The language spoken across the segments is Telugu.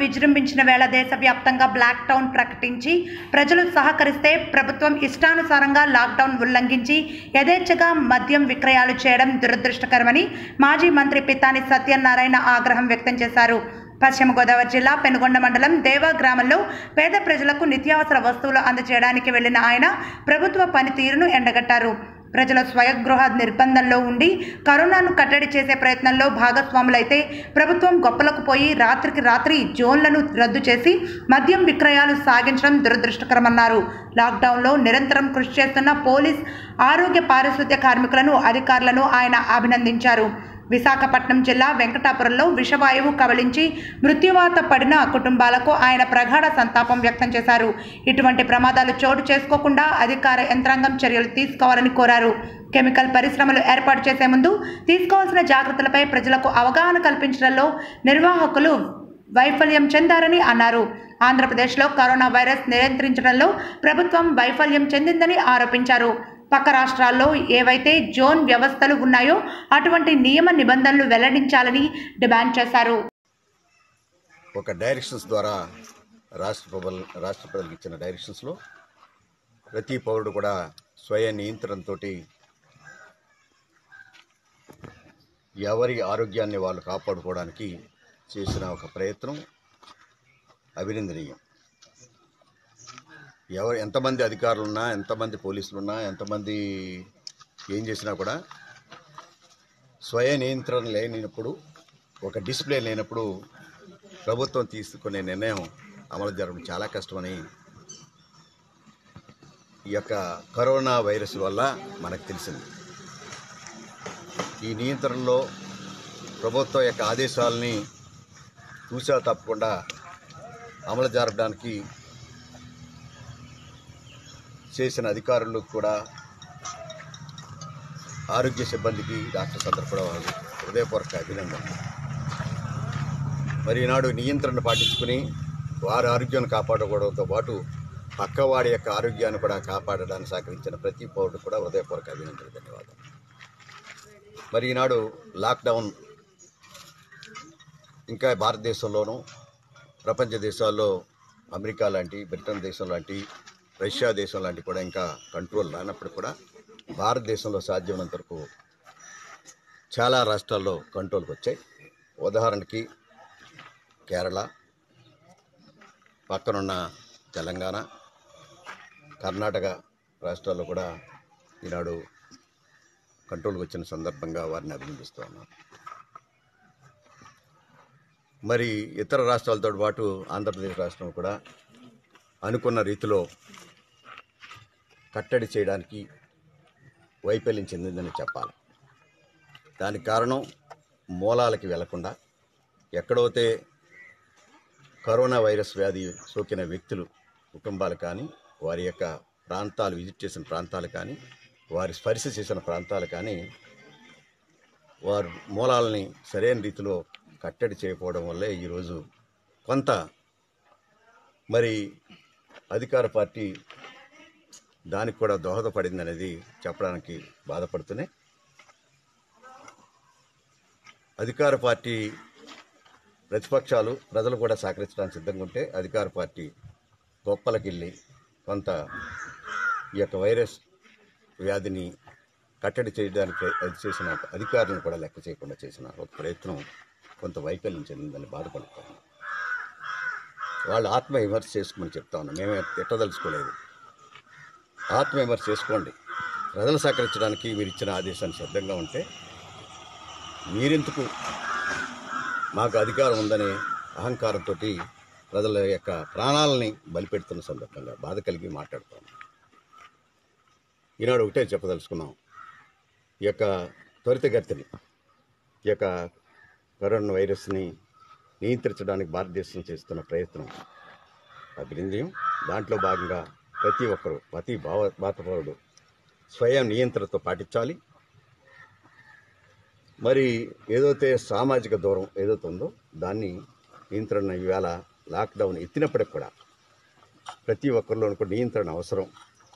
విజృంభించిన వేళ దేశవ్యాప్తంగా బ్లాక్ టౌన్ ప్రకటించి ప్రజలు సహకరిస్తే ప్రభుత్వం ఇష్టానుసారంగా లాక్డౌన్ ఉల్లంఘించి యథేచ్ఛగా మద్యం విక్రయాలు చేయడం దురదృష్టకరమని మాజీ మంత్రి పితాని సత్యనారాయణ ఆగ్రహం వ్యక్తం చేశారు పశ్చిమ గోదావరి జిల్లా పెనుగొండ మండలం దేవా గ్రామంలో పేద ప్రజలకు నిత్యావసర వస్తువులు అందజేయడానికి వెళ్లిన ఆయన ప్రభుత్వ పనితీరును ఎండగట్టారు ప్రజల స్వయగృహ నిర్బంధంలో ఉండి కరోనాను కట్టడి చేసే ప్రయత్నంలో భాగస్వాములైతే ప్రభుత్వం గొప్పలకు పోయి రాత్రికి రాత్రి జోన్లను రద్దు చేసి మద్యం విక్రయాలు సాగించడం దురదృష్టకరమన్నారు లాక్డౌన్లో నిరంతరం కృషి చేస్తున్న పోలీస్ ఆరోగ్య పారిశుద్ధ్య కార్మికులను అధికారులను ఆయన అభినందించారు విశాఖపట్నం జిల్లా వెంకటాపురంలో విషవాయువు కబలించి మృత్యువాత పడిన కుటుంబాలకు ఆయన ప్రగాఢ సంతాపం వ్యక్తం చేశారు ఇటువంటి ప్రమాదాలు చోటు చేసుకోకుండా అధికార యంత్రాంగం చర్యలు తీసుకోవాలని కోరారు కెమికల్ పరిశ్రమలు ఏర్పాటు చేసే ముందు తీసుకోవాల్సిన జాగ్రత్తలపై ప్రజలకు అవగాహన కల్పించడంలో నిర్వాహకులు వైఫల్యం చెందారని అన్నారు ఆంధ్రప్రదేశ్లో కరోనా వైరస్ నియంత్రించడంలో ప్రభుత్వం వైఫల్యం చెందిందని ఆరోపించారు పక్క రాష్ట్రాల్లో ఏవైతే జోన్ వ్యవస్థలు ఉన్నాయో అటువంటి నియమ నిబంధనలు వెల్లడించాలని డిమాండ్ చేశారు ఒక డైరెక్షన్స్ ద్వారా రాష్ట్ర ప్రభుత్వ రాష్ట్ర ప్రజలకు ఇచ్చిన డైరెక్షన్స్లో ప్రతి పౌరుడు కూడా స్వయం నియంత్రణతో ఎవరి ఆరోగ్యాన్ని వాళ్ళు కాపాడుకోవడానికి చేసిన ఒక ప్రయత్నం అభినందనీయం ఎవరు ఎంతమంది అధికారులు ఉన్నా ఎంతమంది పోలీసులు ఉన్నా ఎంతమంది ఏం చేసినా కూడా స్వయం నియంత్రణ లేనప్పుడు ఒక డిసిప్లిన్ లేనప్పుడు ప్రభుత్వం తీసుకునే నిర్ణయం అమలు జరగడం చాలా కష్టమని ఈ యొక్క కరోనా వైరస్ వల్ల మనకు తెలిసింది ఈ నియంత్రణలో ప్రభుత్వం యొక్క ఆదేశాలని చూసా తప్పకుండా అమలు జరగడానికి చేసిన అధికారులు కూడా ఆరోగ్య సిబ్బందికి డాక్టర్స్ అందరూ కూడా వాళ్ళు హృదయపూర్వక అభినందనలు మరి ఈనాడు నియంత్రణ పాటించుకుని వారి ఆరోగ్యాన్ని కాపాడుకోవడంతో పాటు పక్కవాడి యొక్క ఆరోగ్యాన్ని కూడా కాపాడడానికి సహకరించిన ప్రతి పౌరుడు కూడా హృదయపూర్వక అభినందనలు ధన్యవాదాలు మరి ఈనాడు లాక్డౌన్ ఇంకా భారతదేశంలోనూ ప్రపంచ దేశాల్లో అమెరికా లాంటి బ్రిటన్ దేశం లాంటి రష్యా దేశం లాంటి కూడా ఇంకా కంట్రోల్ రానప్పుడు కూడా భారతదేశంలో సాధ్యమైనంత వరకు చాలా రాష్ట్రాల్లో కంట్రోల్కి వచ్చాయి ఉదాహరణకి కేరళ పక్కనున్న తెలంగాణ కర్ణాటక రాష్ట్రాల్లో కూడా ఈనాడు కంట్రోల్కి వచ్చిన సందర్భంగా వారిని అభినందిస్తూ ఉన్నాను మరి ఇతర రాష్ట్రాలతో పాటు ఆంధ్రప్రదేశ్ రాష్ట్రం కూడా అనుకున్న రీతిలో కట్టడి చేయడానికి వైఫల్యం చెందిందని చెప్పాలి దానికి కారణం మూలాలకి వెళ్లకుండా ఎక్కడైతే కరోనా వైరస్ వ్యాధి సోకిన వ్యక్తులు కుటుంబాలు కానీ వారి యొక్క ప్రాంతాలు విజిట్ చేసిన ప్రాంతాలు కానీ వారి స్పర్శ చేసిన ప్రాంతాలు కానీ వారు మూలాలని సరైన రీతిలో కట్టడి చేయకపోవడం వల్లే ఈరోజు కొంత మరి అధికార పార్టీ దానికి కూడా దోహదపడింది అనేది చెప్పడానికి బాధపడుతూనే అధికార పార్టీ ప్రతిపక్షాలు ప్రజలు కూడా సహకరించడానికి సిద్ధంగా ఉంటే అధికార పార్టీ గొప్పలకి వెళ్ళి కొంత ఈ యొక్క వైరస్ వ్యాధిని కట్టడి చేయడానికి అది చేసిన అధికారులను కూడా లెక్క చేయకుండా చేసిన ఒక ప్రయత్నం కొంత వైఫల్యం చెందిందని బాధపడుతాను వాళ్ళు ఆత్మ విమర్శ చేసుకోమని చెప్తా ఉన్నాం మేమే తిట్టదలుచుకోలేదు ఆత్మ విమర్శ చేసుకోండి ప్రజలు సహకరించడానికి మీరు ఇచ్చిన ఆదేశాన్ని సిద్ధంగా ఉంటే మీరెందుకు మాకు అధికారం ఉందనే అహంకారంతో ప్రజల యొక్క ప్రాణాలని బలిపెడుతున్న సందర్భంగా బాధ కలిగి మాట్లాడుతాం ఈనాడు ఒకటే చెప్పదలుచుకున్నాం ఈ యొక్క త్వరితగతిని ఈ యొక్క కరోనా వైరస్ని నియంత్రించడానికి భారతదేశం చేస్తున్న ప్రయత్నం అభినందనం దాంట్లో భాగంగా ప్రతి ఒక్కరూ ప్రతి భావ భారత పౌరుడు స్వయం నియంత్రణతో పాటించాలి మరి ఏదైతే సామాజిక దూరం ఏదైతే ఉందో దాన్ని నియంత్రణ ఈవేళ లాక్డౌన్ ఎత్తినప్పటికి కూడా ప్రతి ఒక్కరిలోనూ కూడా నియంత్రణ అవసరం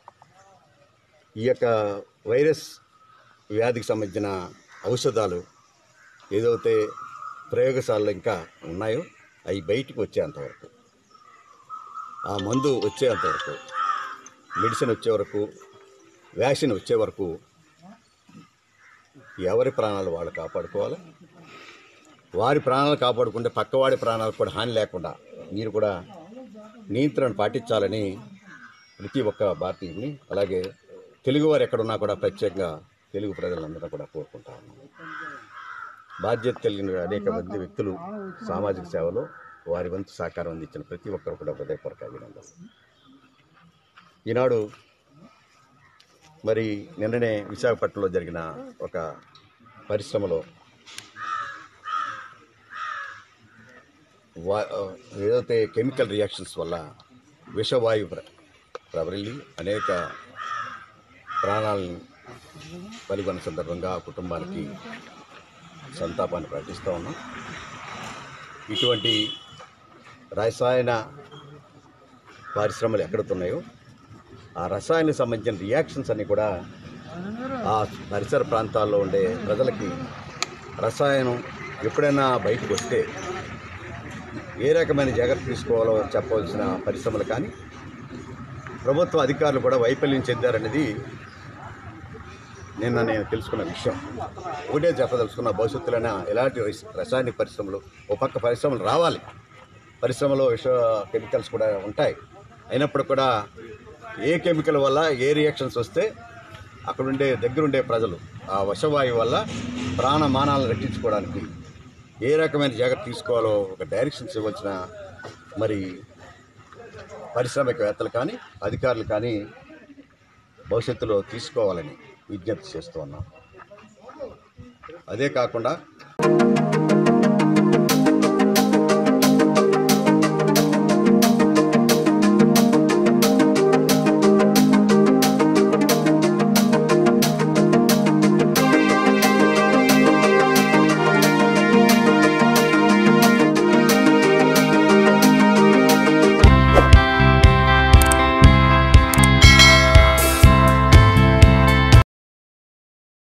ఈ యొక్క వైరస్ వ్యాధికి సంబంధించిన ఔషధాలు ఏదైతే ప్రయోగశాలలో ఇంకా ఉన్నాయో అవి బయటికి వచ్చేంతవరకు ఆ మందు వచ్చేంతవరకు మెడిసిన్ వచ్చే వరకు వ్యాక్సిన్ వచ్చే వరకు ఎవరి ప్రాణాలు వాళ్ళు కాపాడుకోవాలి వారి ప్రాణాలు కాపాడుకుంటే పక్కవాడి ప్రాణాలకు కూడా హాని లేకుండా మీరు కూడా నియంత్రణ పాటించాలని ప్రతి ఒక్క భారతీయుని అలాగే తెలుగువారు ఎక్కడున్నా కూడా ప్రత్యేకంగా తెలుగు ప్రజలందరూ కూడా కోరుకుంటా ఉన్నాం బాధ్యత కలిగిన అనేక మంది వ్యక్తులు సామాజిక సేవలో వారి వంతు సహకారం అందించిన ప్రతి ఒక్కరు కూడా హృదయపూర్వక అభినందనలు ఈనాడు మరి నిన్ననే విశాఖపట్నంలో జరిగిన ఒక పరిశ్రమలో వా ఏదైతే కెమికల్ రియాక్షన్స్ వల్ల విషవాయువు ప్ర ప్రవరిల్లి అనేక ప్రాణాలను బలిగొన్న సందర్భంగా ఆ కుటుంబానికి సంతాపాన్ని ప్రకటిస్తూ ఉన్నాం ఇటువంటి రసాయన పరిశ్రమలు ఎక్కడున్నాయో ఆ రసాయనకు సంబంధించిన రియాక్షన్స్ అన్నీ కూడా ఆ పరిసర ప్రాంతాల్లో ఉండే ప్రజలకి రసాయనం ఎప్పుడైనా బయటకు వస్తే ఏ రకమైన జాగ్రత్త తీసుకోవాలో చెప్పవలసిన పరిశ్రమలు కానీ ప్రభుత్వ అధికారులు కూడా వైఫల్యం చెందారనేది నిన్న నేను తెలుసుకున్న విషయం ఒకటే చెప్పదలుచుకున్న భవిష్యత్తులోనే ఎలాంటి రస్- రసాయనిక పరిశ్రమలు ఒక పక్క పరిశ్రమలు రావాలి పరిశ్రమలో విష కెమికల్స్ కూడా ఉంటాయి అయినప్పుడు కూడా ఏ కెమికల్ వల్ల ఏ రియాక్షన్స్ వస్తే అక్కడుండే దగ్గరుండే ప్రజలు ఆ విషవాయువు వల్ల ప్రాణమానాలను రక్షించుకోవడానికి ఏ రకమైన జాగ్రత్త తీసుకోవాలో ఒక డైరెక్షన్స్ ఇవ్వాల్సిన మరి పారిశ్రామికవేత్తలు కానీ అధికారులు కానీ భవిష్యత్తులో తీసుకోవాలని విజ్ఞప్తి చేస్తూ ఉన్నాం అదే కాకుండా